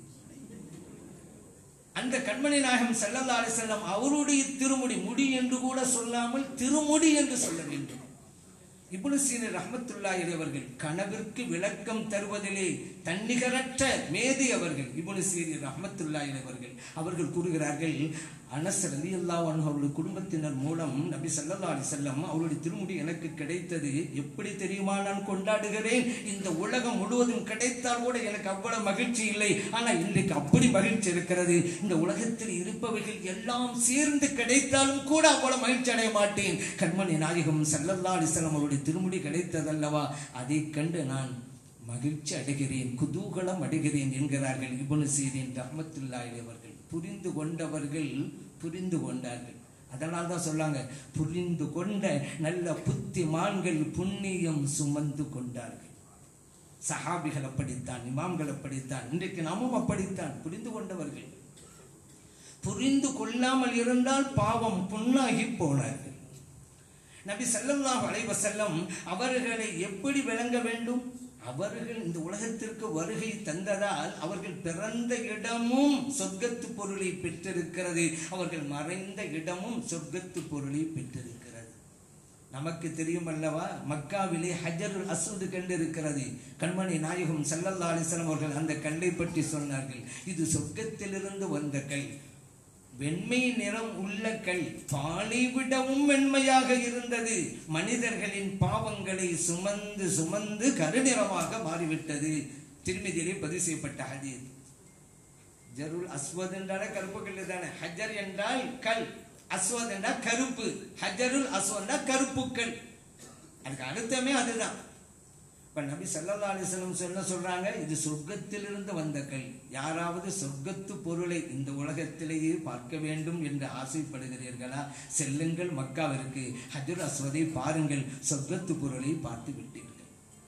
அந்த கண்மணி நாயகம் செல்லல்லா செல்லம் அவருடைய திருமுடி முடி என்று கூட சொல்லாமல் திருமுடி என்று சொல்ல வேண்டும் இப்னு சீனர் ரஹ்மத்துல்லாஹி அவர்கள் கனவிற்கு விளக்கம் தருவதிலே தன்னிகரற்ற மேதை அவர்கள் இப்னு சீனர் ரஹ்மத்துல்லாஹி அவர்கள் அவர்கள் கூறுகிறார்கள் அனஸ் ரலியல்லாஹு அன்ஹு அவருடைய குடும்பத்தினர் மூலம் நபி ஸல்லல்லாஹு அலைஹி வஸல்லம் அவருடைய திருமுடி எனக்கு கிடைத்தது எப்படி தெரியுமா நான் கொண்டாடுகிறேன் இந்த உலகம் முழுவதும் கிடைத்தால் கூட எனக்கு அவ்வளவு மகிழ்ச்சி இல்லை ஆனா இன்றைக்கு அப்படி மகிழ்ச்சி இருக்கிறது இந்த உலகத்தில் இருப்பவைகள் எல்லாம் சேர்ந்து கிடைத்தாலும் கூட அவ்வளவு மகிழ்ச்சி அடைய மாட்டேன் கண்மணி நாயகம் ஸல்லல்லாஹு அலைஹி வஸல்லம் அவருடைய திருமுடி கிடைத்ததல்லவா அதை கண்டு நான் மகிழ்ச்சி அடைகிறேன் குதூகலம் அடைகிறேன் என்கிறார்கள் இப்னு சீரின் ரஹ்மத்துல்லாஹி அவர்கள் புரிந்து கொண்டவர்கள் புரிந்து கொண்டார்கள் அதனால தான் சொல்லாங்க புரிந்து கொண்ட நல்ல புத்திமான்கள் புண்ணியம் சுமந்து கொண்டார்கள் சஹாபிகள் அப்படித்தான் இமாம்கள் அப்படித்தான் இன்றைக்கு நாமும் அப்படித்தான் புரிந்து கொண்டவர்கள் புரிந்து கொள்ளாமல் இருந்தால் பாவம் புண்ணாகி போனார்கள் நபி ஸல்லல்லாஹு அலைஹி வஸல்லம் அவர்களை எப்படி விளங்க வேண்டும் அவர்கள் இந்த உலகத்திற்கு வருகை தந்ததால் அவர்கள் பிறந்த இடமும் சொர்க்கத்து பொருளை பெற்றிருக்கிறது அவர்கள் மறைந்த இடமும் சொர்க்கத்து பொருளை பெற்றிருக்கிறது நமக்கு தெரியும் அல்லவா மக்காவிலே ஹஜருல் அஸ்வது கண்டு இருக்கிறது கண்மணி நாயகம் சல்லல்லா அலிஸ்லாம் அவர்கள் அந்த கல்லை பற்றி சொன்னார்கள் இது சொர்க்கத்திலிருந்து வந்த கல் வெண்மை நிறம் உள்ள கல் பாலை விடவும் வெண்மையாக இருந்தது மனிதர்களின் பாவங்களை சுமந்து சுமந்து கருநிறமாக மாறிவிட்டது திருமதியிலே பதிவு செய்யப்பட்ட ஹதீஸ் ஜருல் அஸ்வத் என்றாலே கருப்பு கல் தானே ஹஜர் என்றால் கல் அஸ்வத் என்றால் கருப்பு ஹஜருல் அஸ்வத் கருப்பு கல் அதுக்கு அர்த்தமே அதுதான் இப்ப நபி சல்லல்லா அலிஸ்லம் சொல்ல சொல்றாங்க இது சொர்க்கத்திலிருந்து வந்த கல் யாராவது சொர்க்கத்து பொருளை இந்த உலகத்திலேயே பார்க்க வேண்டும் என்று ஆசைப்படுகிறீர்களா செல்லுங்கள் மக்காவிற்கு ஹஜர் அஸ்வதை பாருங்கள் சொர்க்கத்து பொருளை பார்த்து விட்டீர்கள்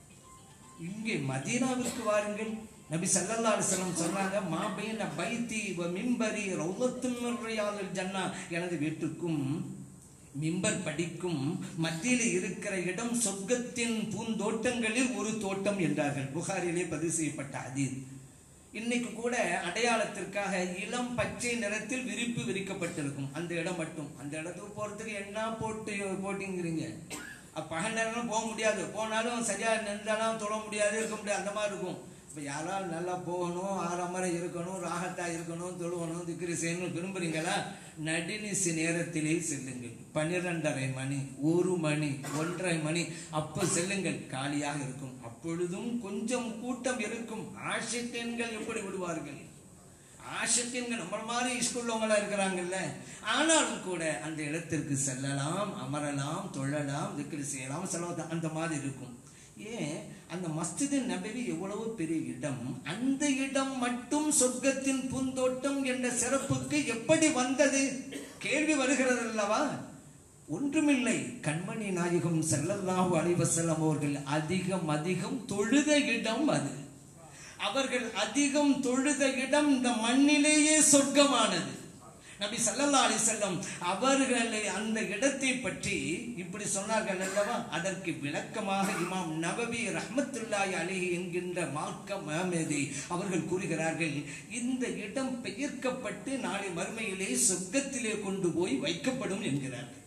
இங்கே மதீனாவிற்கு வாருங்கள் நபி சல்லல்லா அலிஸ்லம் சொன்னாங்க மாபைன பைத்தி வ மிம்பரி ரௌலத்தும் ஜன்னா எனது வீட்டுக்கும் மிம்பர் படிக்கும் மத்தியில் இருக்கிற இடம் சொர்க்கத்தின் பூந்தோட்டங்களில் ஒரு தோட்டம் என்றார்கள் புகாரிலே பதிவு செய்யப்பட்ட அதீத் இன்னைக்கு கூட அடையாளத்திற்காக இளம் பச்சை நிறத்தில் விரிப்பு விரிக்கப்பட்டிருக்கும் அந்த இடம் மட்டும் அந்த இடத்துக்கு போறதுக்கு என்ன போட்டு போட்டிங்கிறீங்க பகல் நேரம் போக முடியாது போனாலும் சரியா நின்றாலும் தொட முடியாது இருக்க முடியாது அந்த மாதிரி இருக்கும் இப்போ யாரால் நல்லா போகணும் ஆறாமரை இருக்கணும் ராகத்தா இருக்கணும் தொழுவணும் திக்கிரி செய்யணும் விரும்புறீங்களா நடுநிசி நேரத்திலே செல்லுங்கள் பன்னிரெண்டரை மணி ஒரு மணி ஒன்றரை மணி அப்போ செல்லுங்கள் காலியாக இருக்கும் அப்பொழுதும் கொஞ்சம் கூட்டம் இருக்கும் ஆஷிட்டன்கள் எப்படி விடுவார்கள் ஆஷத்தின்க நம்மள மாதிரி ஸ்கூல்லவங்களா இருக்கிறாங்கல்ல ஆனாலும் கூட அந்த இடத்திற்கு செல்லலாம் அமரலாம் தொழலாம் திக்ரு செய்யலாம் செலவு அந்த மாதிரி இருக்கும் ஏன் அந்த மஸ்ஜிது நபவி எவ்வளவு பெரிய இடம் அந்த இடம் மட்டும் சொர்க்கத்தின் பூந்தோட்டம் என்ற சிறப்புக்கு எப்படி வந்தது கேள்வி வருகிறது அல்லவா ஒன்றுமில்லை கண்மணி நாயகம் ஸல்லல்லாஹு அலைஹி வஸல்லம் அவர்கள் அதிகம் அதிகம் தொழுத இடம் அது அவர்கள் அதிகம் தொழுத இடம் இந்த மண்ணிலேயே சொர்க்கமானது நபி ஸல்லல்லாஹு அலைஹி வஸல்லம் அவர்களை அந்த இடத்தை பற்றி இப்படி சொன்னார்கள் அல்லவா அதற்கு விளக்கமாக இமாம் நபவி ரஹ்மத்துல்லாஹி அலைஹி என்கின்ற மார்க்க மஹமதி அவர்கள் கூறுகிறார்கள் இந்த இடம் பெயர்க்கப்பட்டு நாளை மறுமையிலே சொர்க்கத்திலே கொண்டு போய் வைக்கப்படும் என்கிறார்கள்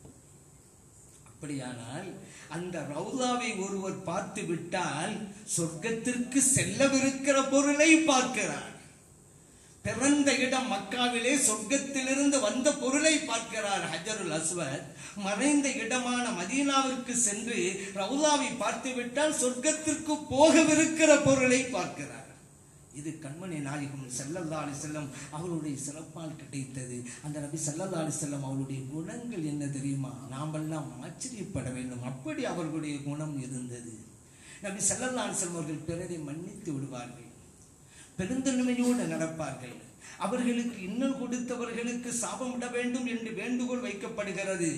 அப்படியானால் அந்த ரவுதாவை ஒருவர் பார்த்து விட்டால் சொர்க்கத்திற்கு செல்லவிருக்கிற பொருளை பார்க்கிறார் பிறந்த இடம் மக்காவிலே சொர்க்கத்திலிருந்து வந்த பொருளை பார்க்கிறார் ஹஜருல் அஸ்வத் மறைந்த இடமான மதீனாவிற்கு சென்று ரவுதாவை பார்த்து விட்டால் சொர்க்கத்திற்கு போகவிருக்கிற பொருளை பார்க்கிறார் இது கண்மணி நாயகம் செல்லல்லா அலி செல்லம் அவருடைய சிறப்பால் கிடைத்தது அந்த நபி செல்லல்லா அலி செல்லம் அவருடைய குணங்கள் என்ன தெரியுமா நாமெல்லாம் ஆச்சரியப்பட வேண்டும் அப்படி அவர்களுடைய குணம் இருந்தது நபி செல்லல்லா அலி செல்லம் அவர்கள் பிறரை மன்னித்து விடுவார்கள் பெருந்தன்மையோடு நடப்பார்கள் அவர்களுக்கு இன்னல் கொடுத்தவர்களுக்கு சாபமிட வேண்டும் என்று வேண்டுகோள் வைக்கப்படுகிறது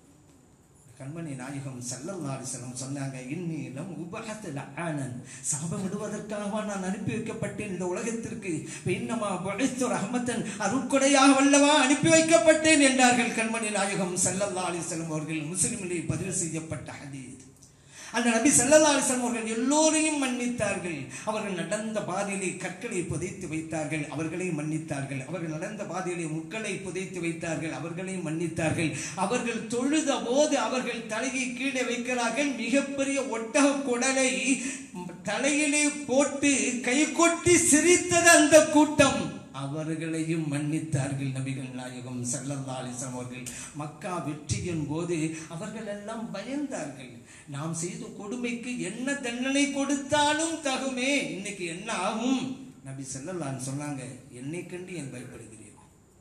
கண்மணி நாயகம் சல்லல்லா அலிஸ்லம் சொன்னாங்க இன்னிலம் உபகத்தில் ஆனன் சாபம் விடுவதற்காக நான் அனுப்பி வைக்கப்பட்டேன் இந்த உலகத்திற்கு இன்னமா படைத்து ரஹமத்தன் அருட்கொடையாக வல்லவா அனுப்பி வைக்கப்பட்டேன் என்றார்கள் கண்மணி நாயகம் சல்லல்லா அலிஸ்லம் அவர்கள் முஸ்லிமிலே பதிவு செய்யப்பட்ட ஹதீஸ் அந்த நபி ஸல்லல்லாஹு அலைஹி வஸல்லம் அவர்கள் எல்லோரையும் மன்னித்தார்கள் அவர்கள் நடந்த பாதையிலே கற்களை புதைத்து வைத்தார்கள் அவர்களை மன்னித்தார்கள் அவர்கள் நடந்த பாதையிலே முட்களை புதைத்து வைத்தார்கள் அவர்களை மன்னித்தார்கள் அவர்கள் தொழுத போது அவர்கள் தலையை கீழே வைக்கிறார்கள் மிகப்பெரிய ஒட்டக குடலை தலையிலே போட்டு கை கொட்டி சிரித்தது அந்த கூட்டம் அவர்களையும் மன்னித்தார்கள் நபிகள் நாயகம் சல்லல்லா அலிஸ்லாம் அவர்கள் மக்கா வெற்றியின் போது அவர்கள் எல்லாம் பயந்தார்கள் நாம் செய்த கொடுமைக்கு என்ன தண்டனை கொடுத்தாலும் தகுமே இன்னைக்கு என்ன ஆகும் நபி செல்லல்லான்னு சொன்னாங்க என்னை கண்டு என் பயப்படுகிறேன்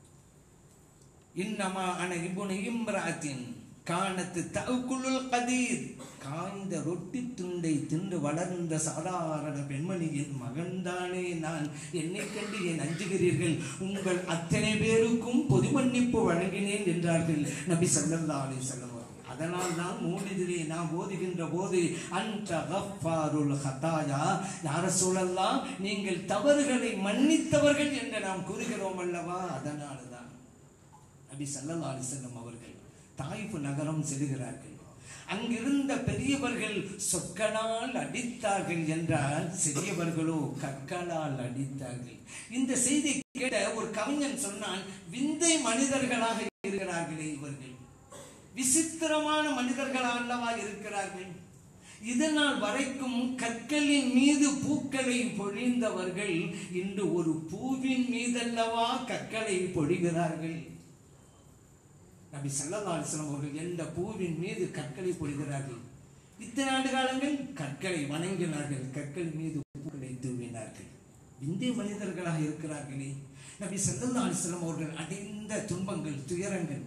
இன்னமா அன இபுன இம்ராத்தின் காணத்து தவுக்குள்ளுல் கதீர் காய்ந்த ரொட்டி துண்டை தின்று வளர்ந்த சாதாரண பெண்மணியின் மகன்தானே நான் என்னை கண்டு என் அஞ்சுகிறீர்கள் உங்கள் அத்தனை பேருக்கும் பொது மன்னிப்பு வழங்கினேன் என்றார்கள் நபி ஸல்லல்லாஹு அலைஹி வஸல்லம் அதனால் தான் மூடிதிலே நாம் ஓதுகின்ற போது அந்த கஃபாருல் ஹதாயா யார சூழல்லாம் நீங்கள் தவறுகளை மன்னித்தவர்கள் என்று நாம் கூறுகிறோம் அல்லவா அதனால தான் நபி ஸல்லல்லாஹு அலைஹி வஸல்லம் அவர்கள் தாய்ப்பு நகரம் செல்கிறார்கள் அங்கிருந்த பெரியவர்கள் சொற்களால் அடித்தார்கள் என்றால் சிறியவர்களோ கற்களால் அடித்தார்கள் இந்த செய்தி கேட்ட ஒரு கவிஞன் சொன்னான் விந்தை மனிதர்களாக இருக்கிறார்களே இவர்கள் விசித்திரமான மனிதர்கள் அல்லவா இருக்கிறார்கள் இதனால் வரைக்கும் கற்களின் மீது பூக்களை பொழிந்தவர்கள் இன்று ஒரு பூவின் மீதல்லவா கற்களை பொழிகிறார்கள் நபி ஸல்லல்லாஹு அலைஹி வஸல்லம் அவர்கள் எந்த பூவின் மீது கற்களை பொழிகிறார்கள் இத்தனை ஆண்டு காலங்கள் கற்களை வணங்கினார்கள் கற்கள் மீது பூக்களை தூவினார்கள் இந்திய மனிதர்களாக இருக்கிறார்களே நபி ஸல்லல்லாஹு அலைஹி வஸல்லம் அவர்கள் அடைந்த துன்பங்கள் துயரங்கள்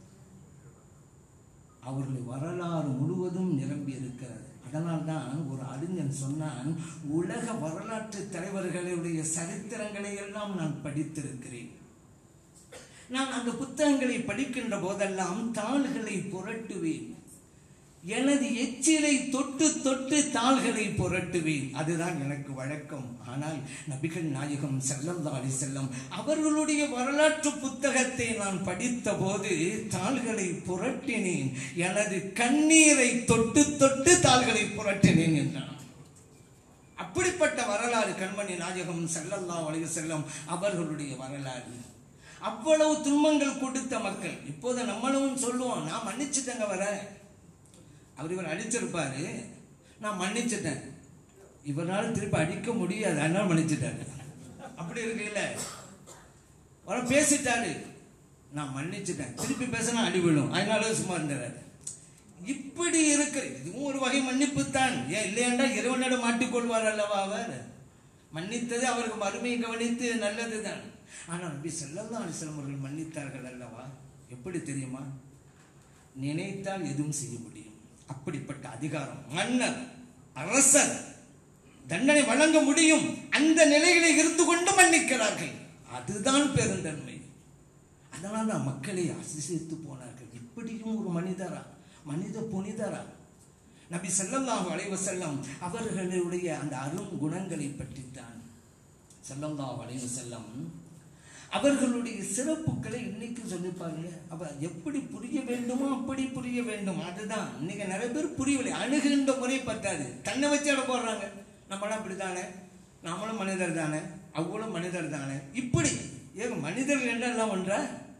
அவர்கள் வரலாறு முழுவதும் நிரம்பி இருக்கிறது அதனால்தான் ஒரு அறிஞன் சொன்னான் உலக வரலாற்று தலைவர்களுடைய சரித்திரங்களை எல்லாம் நான் படித்திருக்கிறேன் நான் அந்த புத்தகங்களை படிக்கின்ற போதெல்லாம் தாள்களை புரட்டுவேன் எனது எச்சிலை தொட்டு தொட்டு தாள்களை புரட்டுவேன் அதுதான் எனக்கு வழக்கம் ஆனால் நபிகள் நாயகம் ஸல்லல்லாஹு அலைஹி செல்லம் அவர்களுடைய வரலாற்று புத்தகத்தை நான் படித்த போது தாள்களை புரட்டினேன் எனது கண்ணீரை தொட்டு தொட்டு தாள்களை புரட்டினேன் என்றான் அப்படிப்பட்ட வரலாறு கண்மணி நாயகம் ஸல்லல்லாஹு அலைஹி செல்லம் அவர்களுடைய வரலாறு அவ்வளவு துன்பங்கள் கொடுத்த மக்கள் இப்போது நம்மளும் சொல்லுவோம் நான் மன்னிச்சுட்டேங்க வர அவர் இவர் அடிச்சிருப்பாரு நான் மன்னிச்சிட்டேன் இவரால் திருப்பி அடிக்க முடியாது அதனால மன்னிச்சிட்டாரு அப்படி இருக்குல்ல வர பேசிட்டாரு நான் மன்னிச்சிட்டேன் திருப்பி பேசினா அடி விழும் அதனால சும்மா இருந்தாரு இப்படி இருக்கிற இதுவும் ஒரு வகை மன்னிப்பு தான் ஏன் இல்லையாண்டா இறைவனிடம் மாட்டிக்கொள்வார் அல்லவா அவர் மன்னித்தது அவருக்கு மறுமையை கவனித்து நல்லதுதான் ஆனால் நபி ஸல்லல்லாஹு அலைஹி வஸல்லம் அவர்கள் மன்னித்தார்கள் அல்லவா எப்படி தெரியுமா நினைத்தால் எதுவும் செய்ய முடியும் அப்படிப்பட்ட அதிகாரம் மன்னர் அரசர் தண்டனை வழங்க முடியும் அந்த நிலையில இருந்து கொண்டு மன்னிக்கிறார்கள் அதுதான் பெருந்தன்மை அதனால தான் மக்களை அதிசயித்து போனார்கள் இப்படியும் ஒரு மனிதரா மனித புனிதரா நபி ஸல்லல்லாஹு அலைஹி வஸல்லம் அவர்களுடைய அந்த அரும் குணங்களை பற்றித்தான் ஸல்லல்லாஹு அலைஹி வஸல்லம் அவர்களுடைய சிறப்புகளை இன்னைக்கு சொல்லிப்பாங்க அப்ப எப்படி புரிய வேண்டுமோ அப்படி புரிய வேண்டும் அதுதான் இன்னைக்கு நிறைய பேர் புரியவில்லை அணுகுகின்ற முறை பத்தாது தன்னை வச்சு இட போடுறாங்க நம்மளாம் அப்படித்தானே நாமளும் மனிதர் தானே அவங்களும் மனிதர் தானே இப்படி ஏங்க மனிதர்கள் என்னெல்லாம் ஒன்றா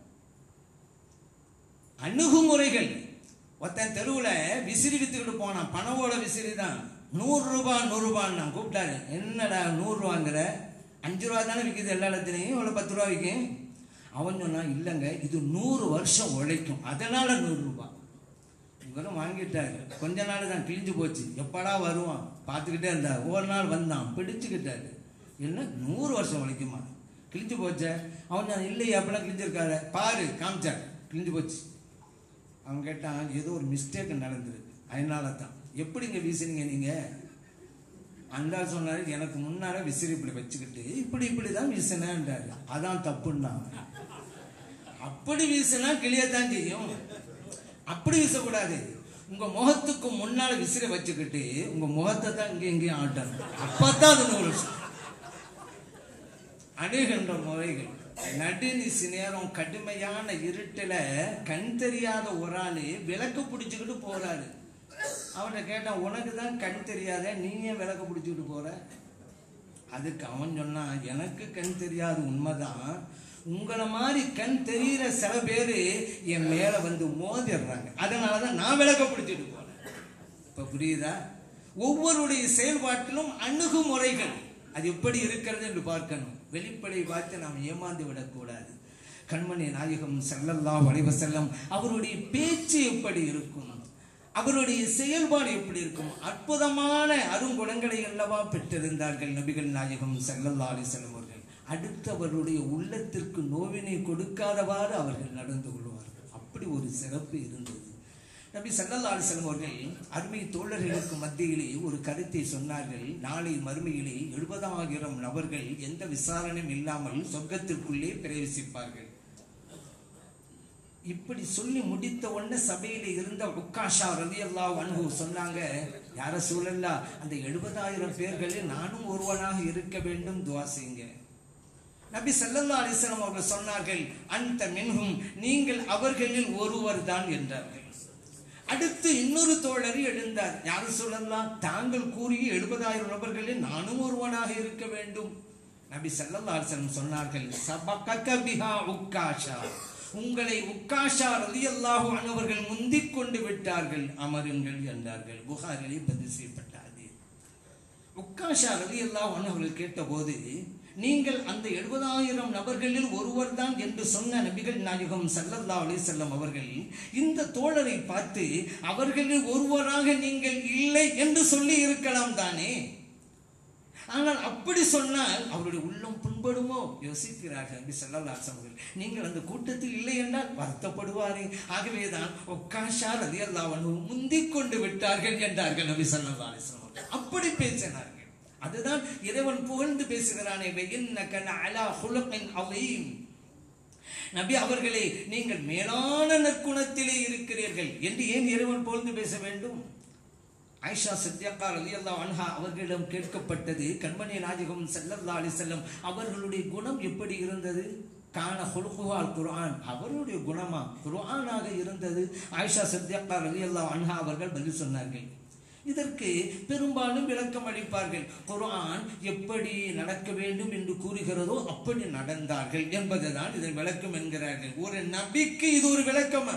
அணுகுமுறைகள் ஒருத்தன் தெருவில் விசிறி வித்துக்கிட்டு போனான் பணவோட விசிறி தான் நூறு ரூபாய் நூறு ரூபான்னு நான் கூப்பிட்டாரு என்னடா நூறு ரூபாங்கிற அஞ்சு ரூபா தானே விற்கிது எல்லா இடத்துலையும் இவ்வளோ பத்து ரூபா விற்கும் அவன் சொன்னான் இல்லைங்க இது நூறு வருஷம் உழைக்கும் அதனால நூறு ரூபாய் இவரும் வாங்கிட்டாரு கொஞ்ச நாள் தான் கிழிஞ்சு போச்சு எப்படா வருவான் பார்த்துக்கிட்டே இருந்தார் ஒரு நாள் வந்தான் பிடிச்சுக்கிட்டாரு என்ன நூறு வருஷம் உழைக்குமா கிழிஞ்சு போச்சே அவன் நான் இல்லையே அப்படிலாம் கிழிஞ்சிருக்காரு பாரு காமிச்சார் கிழிஞ்சு போச்சு அவன் கேட்டான் ஏதோ ஒரு மிஸ்டேக் நடந்தது அதனால தான் எப்படிங்க வீசுனீங்க நீங்க அந்த ஆள் சொன்னாரு எனக்கு முன்னால விசிறி இப்படி வச்சுக்கிட்டு இப்படி இப்படி தான் வீசினேன்றாரு அதான் தப்புன்னா அப்படி வீசினா கிளியத்தான் செய்யும் அப்படி வீசக்கூடாது உங்க முகத்துக்கு முன்னால விசிறி வச்சுக்கிட்டு உங்க முகத்தை தான் இங்கே இங்கேயும் ஆட்டணும் அப்பதான் அது நூறு வருஷம் அணுகின்ற முறைகள் நடுநிசி நேரம் கடுமையான இருட்டுல கண் தெரியாத ஒரு ஆளு விளக்கு பிடிச்சுக்கிட்டு போறாரு அவன்கிட்ட கேட்டான் உனக்கு தான் கண் தெரியாத நீ ஏன் விளக்கு பிடிச்சிக்கிட்டு போற அதுக்கு அவன் சொன்னான் எனக்கு கண் தெரியாது உண்மைதான் உங்களை மாதிரி கண் தெரிகிற சில பேர் என் மேல வந்து மோதிடுறாங்க அதனால தான் நான் விளக்க பிடிச்சிட்டு போறேன் இப்ப புரியுதா ஒவ்வொருடைய செயல்பாட்டிலும் அணுகுமுறைகள் அது எப்படி இருக்கிறது என்று பார்க்கணும் வெளிப்படை பார்த்து நாம் ஏமாந்து விடக்கூடாது கண்மணி நாயகம் ஸல்லல்லாஹு அலைஹி வஸல்லம் அவருடைய பேச்சு எப்படி இருக்கும் அவருடைய செயல்பாடு எப்படி இருக்கும் அற்புதமான அருங்குணங்களை அல்லவா பெற்றிருந்தார்கள் நபிகள் நாயகம் ஸல்லல்லாஹு அலைஹி வஸல்லம் அவர்கள் அடுத்தவருடைய உள்ளத்திற்கு நோவினை கொடுக்காதவாறு அவர்கள் நடந்து கொள்வார்கள் அப்படி ஒரு சிறப்பு இருந்தது நபி ஸல்லல்லாஹு அலைஹி வஸல்லம் அவர்கள் அருமை தோழர்களுக்கு மத்தியிலே ஒரு கருத்தை சொன்னார்கள் நாளை மறுமையிலே எழுபதாயிரம் நபர்கள் எந்த விசாரணையும் இல்லாமல் சொர்க்கத்திற்குள்ளே பிரவேசிப்பார்கள் இப்படி சொல்லி முடித்த உடனே சபையில இருந்த உக்காஷா ரவி அல்லா அன்பு சொன்னாங்க யார சூழல்லா அந்த எழுபதாயிரம் பேர்களில் நானும் ஒருவனாக இருக்க வேண்டும் துவா செய்யுங்க நபி ஸல்லல்லாஹு அலைஹி வஸல்லம் அவர்கள் சொன்னார்கள் அந்த மின்ஹும் நீங்கள் அவர்களில் ஒருவர் தான் என்றார்கள் அடுத்து இன்னொரு தோழர் எழுந்தார் யாரு சொல்லலாம் தாங்கள் கூறிய எழுபதாயிரம் நபர்களில் நானும் ஒருவனாக இருக்க வேண்டும் நபி ஸல்லல்லாஹு அலைஹி வஸல்லம் சொன்னார்கள் சபகக பிஹா உக்காஷா உங்களை உக்காஷா ரலியல்லாஹு அன்ஹு அவர்கள் முந்திக் கொண்டு விட்டார்கள் அமருங்கள் என்றார்கள் புகாரிலே பதிவு செய்யப்பட்ட ஹதீஸ் உக்காஷா ரலியல்லாஹு அன்ஹு அவர்கள் கேட்டபோது நீங்கள் அந்த எழுபதாயிரம் நபர்களில் ஒருவர் தான் என்று சொன்ன நபிகள் நாயகம் ஸல்லல்லாஹு அலைஹி வஸல்லம் அவர்கள் இந்த தோழரை பார்த்து அவர்களில் ஒருவராக நீங்கள் இல்லை என்று சொல்லி இருக்கலாம் தானே ஆனால் அப்படி சொன்னால் அவருடைய உள்ளம் புண்படுமோ யோசிக்கிறார்கள் நபி ஸல்லல்லாஹு அலைஹி வஸல்லம் நீங்கள் அந்த கூட்டத்தில் இல்லை என்றால் வருத்தப்படுவாரே ஆகவேதான் ஒக்காஷா ரலியல்லாஹு அன்ஹு முந்திக் கொண்டு விட்டார்கள் என்றார்கள் நபி ஸல்லல்லாஹு அலைஹி வஸல்லம் அவர்கள். அப்படி பேசினார்கள் அதுதான் இறைவன் புகழ்ந்து பேசுகிறானே "வஇன்னக லஅலா ஹுலுகின் அலீம்." நபி அவர்களே நீங்கள் மேலான நற்குணத்திலே இருக்கிறீர்கள் என்று ஏன் இறைவன் புகழ்ந்து பேச வேண்டும் ஆயிஷா சத்யாக்கா ரலியல்லாஹு அன்ஹா அவர்களிடம் கேட்கப்பட்டது கண்மணி நாயகம் ஸல்லல்லாஹு அலைஹி வஸல்லம் அவர்களுடைய குணம் எப்படி இருந்தது கான ஹுலுகுஹால் குர்ஆன் அவருடைய குணமா குர்ஆனாக இருந்தது ஆயிஷா சத்யாக்கா ரலியல்லாஹு அன்ஹா அவர்கள் பதில் சொன்னார்கள் இதற்கு பெரும்பாலும் விளக்கம் அளிப்பார்கள் குர்ஆன் எப்படி நடக்க வேண்டும் என்று கூறுகிறதோ அப்படி நடந்தார்கள் என்பதுதான் இதன் விளக்கம் என்கிறார்கள் ஒரு நபிக்கு இது ஒரு விளக்கமா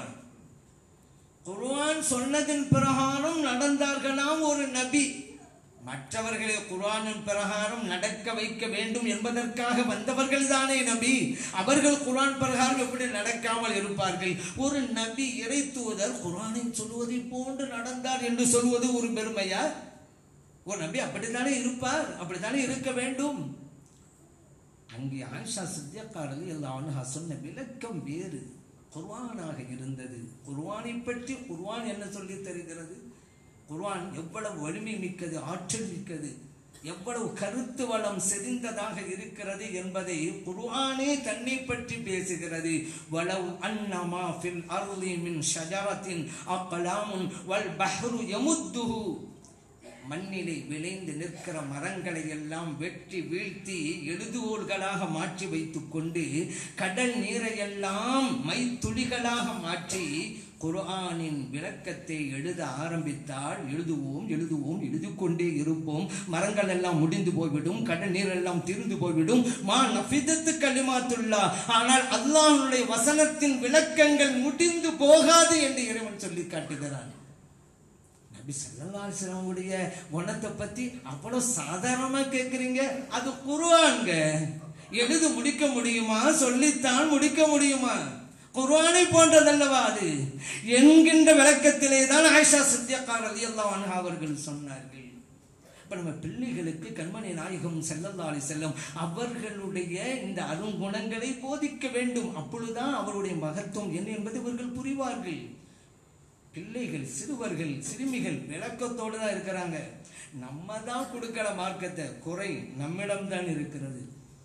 குர்ஆன் சொன்னதின் பிரகாரம் நடந்தார்களாம் ஒரு நபி மற்றவர்களை குர்ஆனின் பிரகாரம் நடக்க வைக்க வேண்டும் என்பதற்காக வந்தவர்கள் தானே நபி அவர்கள் குர்ஆன் பிரகாரம் எப்படி நடக்காமல் இருப்பார்கள் ஒரு நபி இறை தூதர் குர்ஆனின் சொல்வதை போன்று நடந்தார் என்று சொல்வது ஒரு பெருமையா ஒரு நபி அப்படித்தானே இருப்பார் அப்படித்தானே இருக்க வேண்டும் அங்கே ஆயிஷா சித்தியக்காரது எல்லாம் சொன்ன விளக்கம் வேறு குர்வானாக இருந்தது குர்வானை பற்றி குர்வான் என்ன சொல்லி தருகிறது குர்வான் எவ்வளவு வலிமை மிக்கது ஆற்றல் மிக்கது எவ்வளவு கருத்து வளம் செறிந்ததாக இருக்கிறது என்பதை குர்ஆனே தன்னை பற்றி பேசுகிறது வலவ் அன்னமா ஃபில் அர்லி மின் ஷஜரத்தின் அக்லாமுன் வல் பஹ்ரு யமுத்துஹு மண்ணிலே விளைந்து நிற்கிற மரங்களை எல்லாம் வெட்டி வீழ்த்தி எழுதுகோள்களாக மாற்றி வைத்துக் கொண்டு கடல் நீரையெல்லாம் மைத்துளிகளாக மாற்றி குர்ஆனின் விளக்கத்தை எழுத ஆரம்பித்தால் எழுதுவோம் எழுதுவோம் எழுதி கொண்டே இருப்போம் மரங்கள் எல்லாம் முடிந்து போய்விடும் கடல் நீர் எல்லாம் தீர்ந்து போய்விடும் மா நஃபிதத்து கலிமாத்துல்லா ஆனால் அல்லாஹ்வுடைய வசனத்தின் விளக்கங்கள் முடிந்து போகாது என்று இறைவன் சொல்லி காட்டுகிறான் நபி ஸல்லல்லாஹு அலைஹி வஸல்லமுடைய குணத்தை பத்தி அவ்வளவு சாதாரணமா கேக்குறீங்க அது குர்ஆன்ங்க எழுத முடிக்க முடியுமா சொல்லித்தான் முடிக்க முடியுமா குர்ஆனை போன்றதல்லவா அது என்கின்ற விளக்கத்திலே தான் ஆயிஷா சித்தியக்கா ரலியல்லாஹு அன்ஹா அவர்கள் சொன்னார்கள் இப்ப நம்ம பிள்ளைகளுக்கு கண்மணி நாயகம் ஸல்லல்லாஹு அலைஹி செல்லம் அவர்களுடைய இந்த அருங்குணங்களை போதிக்க வேண்டும் அப்பொழுதுதான் அவருடைய மகத்துவம் என்ன என்பதை இவர்கள் புரிவார்கள் பிள்ளைகள் சிறுவர்கள் சிறுமிகள் விளக்கத்தோடு தான் இருக்கிறாங்க நம்ம தான் கொடுக்கல மார்க்கத்தை குறை நம்மிடம் தான் இருக்கிறது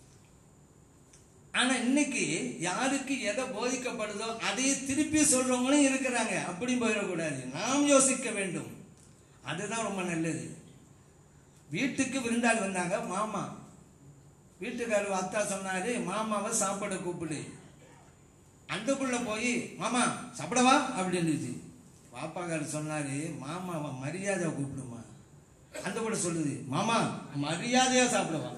ஆனா இன்னைக்கு யாருக்கு எதை போதிக்கப்படுதோ அதையே திருப்பி சொல்றவங்களும் இருக்கிறாங்க அப்படி போயிடக்கூடாது நாம் யோசிக்க வேண்டும் அதுதான் ரொம்ப நல்லது வீட்டுக்கு விருந்தாள் வந்தாங்க மாமா வீட்டுக்காரர் அத்தா சொன்னாரு மாமாவை சாப்பிட கூப்பிடு அந்தக்குள்ள போய் மாமா சாப்பிடவா அப்படின்னுச்சு பாப்பாக்காரர் சொன்னாரு மாமாவை மரியாதை கூப்பிடுமா அந்த கூட சொல்லுது மாமா மரியாதையா சாப்பிடுவா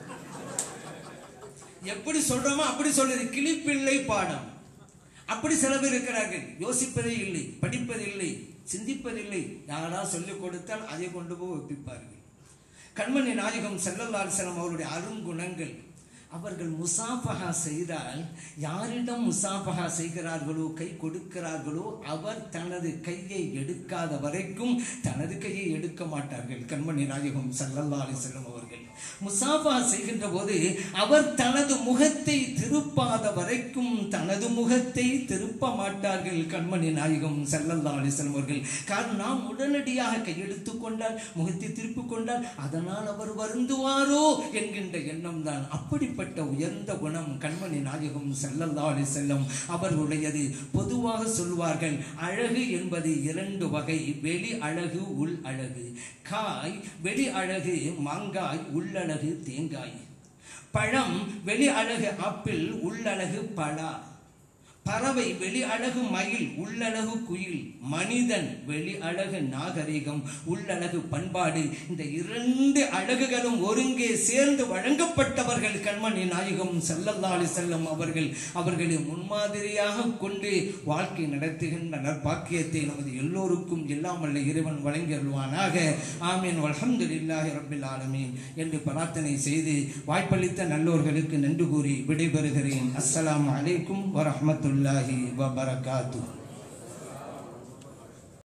எப்படி சொல்றோமோ அப்படி சொல்லுது கிளிப்பிள்ளை பாடம் அப்படி சில பேர் இருக்கிறார்கள் யோசிப்பதே இல்லை படிப்பதில்லை சிந்திப்பதில்லை யாரா சொல்லிக் கொடுத்தால் அதை கொண்டு போய் ஒப்பிப்பார்கள் கண்மணி நாயகம் செல்லல்லால் செல்லம் அவருடைய அருங்குணங்கள் அவர்கள் முசாஃபஹா செய்தால் யாரிடம் முசாஃபஹா செய்கிறார்களோ கை கொடுக்கிறார்களோ அவர் தனது கையை எடுக்காத வரைக்கும் தனது கையை எடுக்க மாட்டார்கள் கண்மணி நாயகம் சல்லல்லா அலிசல்லம் அவர்கள் முசாஃபா செய்கின்ற போது அவர் தனது முகத்தை திருப்பாத வரைக்கும் தனது முகத்தை திருப்ப மாட்டார்கள் கண்மணி நாயகம் சல்லல்லா அலிசல்லம் அவர்கள் காரணம் நாம் உடனடியாக கையெடுத்து கொண்டால் முகத்தை திருப்பிக் கொண்டால் அதனால் அவர் வருந்துவாரோ என்கின்ற எண்ணம் தான் அப்படிப்பட்ட உயர்ந்த குணம் கண்மணி நாயகம் செல்லல்லா அலி செல்லம் அவர்களுடையது பொதுவாக சொல்வார்கள் அழகு என்பது இரண்டு வகை வெளி அழகு உள் அழகு காய் வெளி அழகு மாங்காய் உள்ளழகு தேங்காய் பழம் வெளி அழகு ஆப்பிள் உள்ளழகு பலா பறவை வெளி அழகு மயில் உள்ளழகு குயில் மனிதன் வெளி அழகு நாகரிகம் உள்ளழகு பண்பாடு இந்த இரண்டு அழகுகளும் ஒருங்கே சேர்ந்து வழங்கப்பட்டவர்கள் கண்மணி நாயகம் செல்லல்லாலி செல்லம் அவர்கள் அவர்களை முன்மாதிரியாக கொண்டு வாழ்க்கை நடத்துகின்ற நற்பாக்கியத்தை நமது எல்லோருக்கும் எல்லாம் வல்ல இறைவன் வழங்கியருள்வானாக ஆமீன் வல்ஹம்துலில்லாஹி ரப்பில் ஆலமீன் என்று பிரார்த்தனை செய்து வாய்ப்பளித்த நல்லோர்களுக்கு நன்றி கூறி விடைபெறுகிறேன் அஸ்ஸலாமு அலைக்கும் வரஹ்மத்துல்லாஹி வபரகாத்துஹு